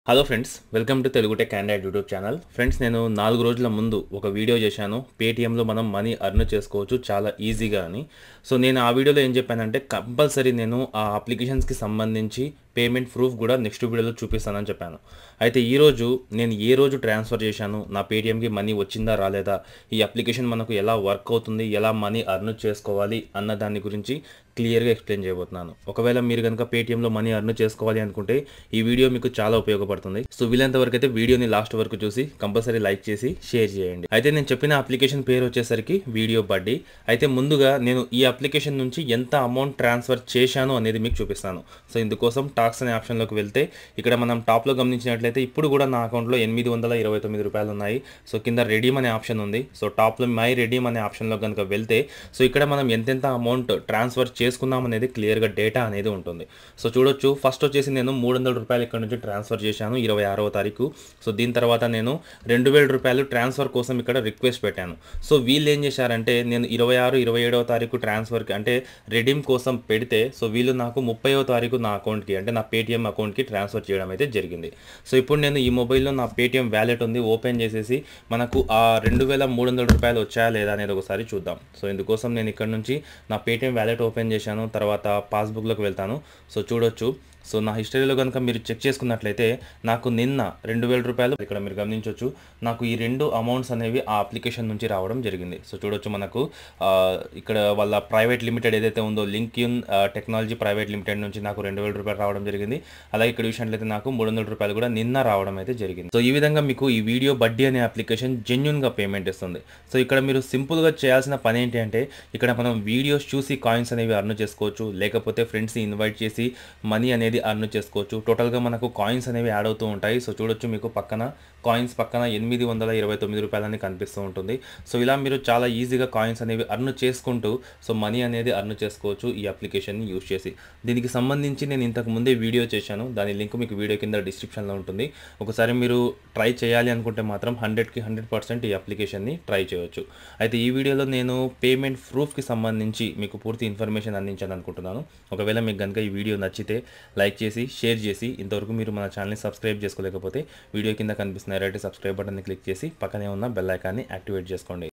hello friends welcome to Telugu tech candidate YouTube channel friends నేను నాలుగు రోజుల ముందు ఒక వీడియో చేశాను పేటీఎంలో మనం మనీ అర్న్ చేసుకోవచ్చు చాలా ఈజీగా అని సో నేను ఆ వీడియోలో ఏం చెప్పానంటే కంపల్సరీ నేను ఆ అప్లికేషన్స్కి సంబంధించి పేమెంట్ ప్రూఫ్ కూడా నెక్స్ట్ వీడియోలో చూపిస్తానని చెప్పాను అయితే ఈరోజు నేను ఏ రోజు ట్రాన్స్ఫర్ చేశాను నా పేటిఎంకి మనీ వచ్చిందా రాలేదా ఈ అప్లికేషన్ మనకు ఎలా వర్క్ అవుతుంది ఎలా మనీ అర్న్ చేసుకోవాలి అన్న దాని గురించి క్లియర్గా ఎక్స్ప్లెయిన్ చేయబోతున్నాను ఒకవేళ మీరు కనుక పేటిఎంలో మనీ అర్న్ చేసుకోవాలి అనుకుంటే ఈ వీడియో మీకు చాలా ఉపయోగపడుతుంది సో వీలైనంత వరకు అయితే వీడియోని లాస్ట్ వరకు చూసి కంపల్సరీ లైక్ చేసి షేర్ చేయండి అయితే నేను చెప్పిన అప్లికేషన్ పేరు వచ్చేసరికి వీడియో బడ్డీ అయితే ముందుగా నేను ఈ అప్లికేషన్ నుంచి ఎంత అమౌంట్ ట్రాన్స్ఫర్ చేశాను అనేది మీకు చూపిస్తాను సో ఇందుకోసం టాక్స్ అనే ఆప్షన్లోకి వెళ్తే ఇక్కడ మనం టాప్లో గమనించినట్లయితే ఇప్పుడు కూడా నా అకౌంట్లో ఎనిమిది వందల ఇరవై తొమ్మిది రూపాయలు ఉన్నాయి సో కింద రెడీమ్ అనే ఆప్షన్ ఉంది సో టాప్లో మై రెడీమ్ అనే ఆప్షన్లో కనుక వెళ్తే సో ఇక్కడ మనం ఎంతెంత అమౌంట్ ట్రాన్స్ఫర్ చేసుకున్నాం అనేది క్లియర్గా డేటా అనేది ఉంటుంది సో చూడొచ్చు ఫస్ట్ వచ్చేసి నేను మూడు వందల రూపాయలు ఇక్కడ నుంచి ట్రాన్స్ఫర్ చేశాను ఇరవై ఆరవ తారీఖు సో దీని తర్వాత నేను రెండు వేల రూపాయలు ట్రాన్స్ఫర్ కోసం ఇక్కడ రిక్వెస్ట్ పెట్టాను సో వీళ్ళు ఏం చేశారంటే నేను ఇరవై ఆరు ఇరవై ఏడవ తారీఖు ట్రాన్స్ఫర్కి అంటే రెడీమ్ కోసం పెడితే సో వీళ్ళు నాకు ముప్పైవ తారీఖు నా అకౌంట్కి అంటే నా పేటిఎం అకౌంట్కి ట్రాన్స్ఫర్ చేయడం అయితే జరిగింది సో ఇప్పుడు నేను ఈ మొబైల్లో నా పేటిఎం వ్యాలెట్ ఉంది ఓపెన్ చేసేసి మనకు ఆ రెండు వేల మూడు వందల రూపాయలు వచ్చాయా లేదా అనేది ఒకసారి చూద్దాం సో ఇందుకోసం నేను ఇక్కడ నుంచి నా పేటిఎం వ్యాలెట్ ఓపెన్ చేశాను తర్వాత పాస్బుక్లోకి వెళ్తాను సో చూడొచ్చు సో నా హిస్టరీలో కనుక మీరు చెక్ చేసుకున్నట్లయితే నాకు నిన్న రెండు వేల రూపాయలు ఇక్కడ మీరు గమనించవచ్చు నాకు ఈ రెండు అమౌంట్స్ అనేవి ఆ అప్లికేషన్ నుంచి రావడం జరిగింది సో చూడొచ్చు మనకు ఆ, ఇక్కడ వాళ్ళ ప్రైవేట్ లిమిటెడ్ ఏదైతే ఉందో link in technology private limited నుంచి నాకు రెండు వేల రూపాయలు రావడం జరిగింది అలాగే ఇక్కడ చూసినట్లయితే నాకు మూడు వందల రూపాయలు కూడా నిన్న రావడం అయితే జరిగింది సో ఈ విధంగా మీకు ఈ వీడియో బడ్డీ అనే అప్లికేషన్ జెన్యున్గా పేమెంట్ ఇస్తుంది సో ఇక్కడ మీరు సింపుల్గా చేయాల్సిన పని ఏంటి అంటే ఇక్కడ మనం వీడియోస్ చూసి కాయిన్స్ అనేవి అర్న్ చేసుకోవచ్చు లేకపోతే ఫ్రెండ్స్ని ఇన్వైట్ చేసి మనీ అనేది అర్న్ చేసుకోవచ్చు టోటల్గా మనకు కాయిన్స్ అనేవి యాడ్ అవుతూ ఉంటాయి సో చూడొచ్చు మీకు పక్కన కాయిన్స్ పక్కన ఎనిమిది వందల ఇరవై తొమ్మిది రూపాయలని కనిపిస్తూ ఉంటుంది సో ఇలా మీరు చాలా ఈజీగా కాయిన్స్ అనేవి అర్న్ చేసుకుంటూ సో మనీ అనేది అర్న్ చేసుకోవచ్చు ఈ అప్లికేషన్ని యూజ్ చేసి దీనికి సంబంధించి నేను ఇంతకు ముందే వీడియో చేశాను దాని లింక్ మీకు వీడియో కింద డిస్క్రిప్షన్లో ఉంటుంది ఒకసారి మీరు ట్రై చేయాలి అనుకుంటే మాత్రం హండ్రెడ్కి హండ్రెడ్ పర్సెంట్ ఈ అప్లికేషన్ని ట్రై చేయొచ్చు అయితే ఈ వీడియోలో నేను పేమెంట్ ప్రూఫ్కి సంబంధించి మీకు పూర్తి ఇన్ఫర్మేషన్ అందించాను అనుకుంటున్నాను ఒకవేళ మీకు కనుక ఈ వీడియో నచ్చితే లైక్ చేసి షేర్ చేసి ఇంతవరకు మీరు మన ఛానల్ని సబ్స్క్రైబ్ చేసుకోలేకపోతే వీడియో కింద కనిపిస్తున్న రైట్ సబ్స్క్రైబ్ బటన్ని క్లిక్ చేసి పక్కనే ఉన్న బెల్ ఐకాన్ని యాక్టివేట్ చేసుకోండి